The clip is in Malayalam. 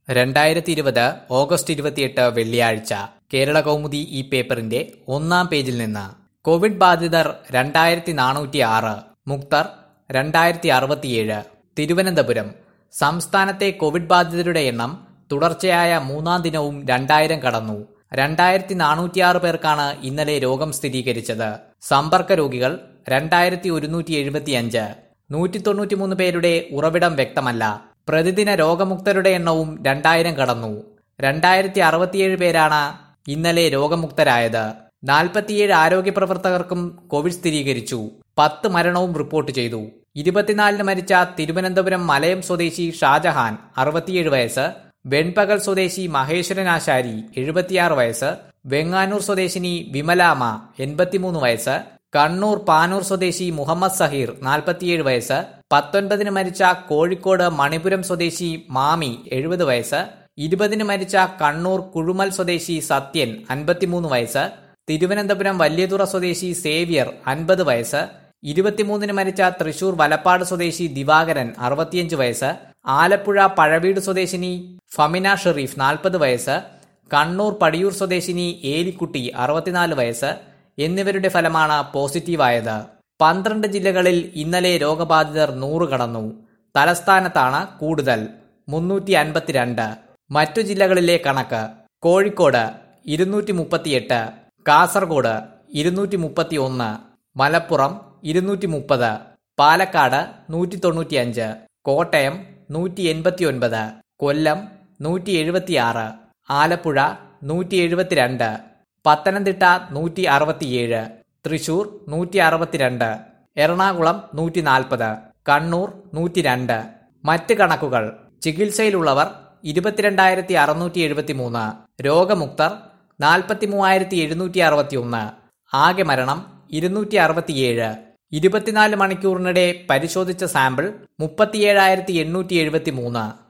രണ്ടായിരത്തി ഇരുപത് ഓഗസ്റ്റ് ഇരുപത്തിയെട്ട് വെള്ളിയാഴ്ച കേരള കൗമുദി ഈ പേപ്പറിന്റെ ഒന്നാം പേജിൽ നിന്ന് കോവിഡ് ബാധിതർ രണ്ടായിരത്തി നാനൂറ്റി ആറ് മുക്തർ രണ്ടായിരത്തി അറുപത്തിയേഴ് തിരുവനന്തപുരം സംസ്ഥാനത്തെ കോവിഡ് ബാധിതരുടെ എണ്ണം തുടർച്ചയായ മൂന്നാം ദിനവും രണ്ടായിരം കടന്നു രണ്ടായിരത്തി നാനൂറ്റിയാറ് പേർക്കാണ് ഇന്നലെ രോഗം സ്ഥിരീകരിച്ചത് സമ്പർക്ക രോഗികൾ രണ്ടായിരത്തി ഒരുന്നൂറ്റി എഴുപത്തിയഞ്ച് നൂറ്റി തൊണ്ണൂറ്റിമൂന്ന് പേരുടെ ഉറവിടം വ്യക്തമല്ല പ്രതിദിന രോഗമുക്തരുടെ എണ്ണവും രണ്ടായിരം കടന്നു രണ്ടായിരത്തി അറുപത്തിയേഴ് പേരാണ് ഇന്നലെ രോഗമുക്തരായത് നാൽപ്പത്തിയേഴ് ആരോഗ്യ പ്രവർത്തകർക്കും കോവിഡ് സ്ഥിരീകരിച്ചു പത്ത് മരണവും റിപ്പോർട്ട് ചെയ്തു ഇരുപത്തിനാലിന് മരിച്ച തിരുവനന്തപുരം മലയം സ്വദേശി ഷാജഹാൻ അറുപത്തിയേഴ് വയസ്സ് വെൺപകൽ സ്വദേശി മഹേശ്വരൻ ആശാരി എഴുപത്തിയാറ് വയസ്സ് വെങ്ങാനൂർ സ്വദേശിനി വിമലാമ എൺപത്തിമൂന്ന് വയസ്സ് കണ്ണൂർ പാനൂർ സ്വദേശി മുഹമ്മദ് സഹീർ നാൽപ്പത്തിയേഴ് വയസ്സ് പത്തൊൻപതിന് മരിച്ച കോഴിക്കോട് മണിപുരം സ്വദേശി മാമി എഴുപത് വയസ്സ് ഇരുപതിന് മരിച്ച കണ്ണൂർ കുഴുമൽ സ്വദേശി സത്യൻ അൻപത്തിമൂന്ന് വയസ്സ് തിരുവനന്തപുരം വലിയതുറ സ്വദേശി സേവ്യർ അൻപത് വയസ്സ് ഇരുപത്തിമൂന്നിന് മരിച്ച തൃശൂർ വലപ്പാട് സ്വദേശി ദിവാകരൻ അറുപത്തിയഞ്ച് വയസ്സ് ആലപ്പുഴ പഴവീട് സ്വദേശിനി ഫമിന ഷെറീഫ് നാൽപ്പത് വയസ്സ് കണ്ണൂർ പടിയൂർ സ്വദേശിനി ഏലിക്കുട്ടി അറുപത്തിനാല് വയസ്സ് എന്നിവരുടെ ഫലമാണ് പോസിറ്റീവായത് പന്ത്രണ്ട് ജില്ലകളിൽ ഇന്നലെ രോഗബാധിതർ നൂറ് കടന്നു തലസ്ഥാനത്താണ് കൂടുതൽ മുന്നൂറ്റി അൻപത്തിരണ്ട് മറ്റു ജില്ലകളിലെ കണക്ക് കോഴിക്കോട് ഇരുന്നൂറ്റി മുപ്പത്തിയെട്ട് കാസർഗോഡ് ഇരുന്നൂറ്റി മുപ്പത്തി ഒന്ന് മലപ്പുറം ഇരുന്നൂറ്റി മുപ്പത് പാലക്കാട് നൂറ്റി തൊണ്ണൂറ്റിയഞ്ച് കോട്ടയം നൂറ്റി എൺപത്തി ഒൻപത് കൊല്ലം നൂറ്റി എഴുപത്തിയാറ് ആലപ്പുഴ നൂറ്റി എഴുപത്തിരണ്ട് പത്തനംതിട്ട നൂറ്റി അറുപത്തിയേഴ് തൃശൂർ നൂറ്റി അറുപത്തിരണ്ട് എറണാകുളം നൂറ്റി നാൽപ്പത് കണ്ണൂർ നൂറ്റി രണ്ട് മറ്റ് കണക്കുകൾ ചികിത്സയിലുള്ളവർ ഇരുപത്തിരണ്ടായിരത്തി അറുന്നൂറ്റി എഴുപത്തി മൂന്ന് രോഗമുക്തർ നാൽപ്പത്തി മൂവായിരത്തി എഴുന്നൂറ്റി അറുപത്തി ഒന്ന് ആകെ മരണം ഇരുന്നൂറ്റി അറുപത്തിയേഴ് ഇരുപത്തിനാല് മണിക്കൂറിനിടെ പരിശോധിച്ച സാമ്പിൾ മുപ്പത്തിയേഴായിരത്തി എണ്ണൂറ്റി എഴുപത്തി മൂന്ന്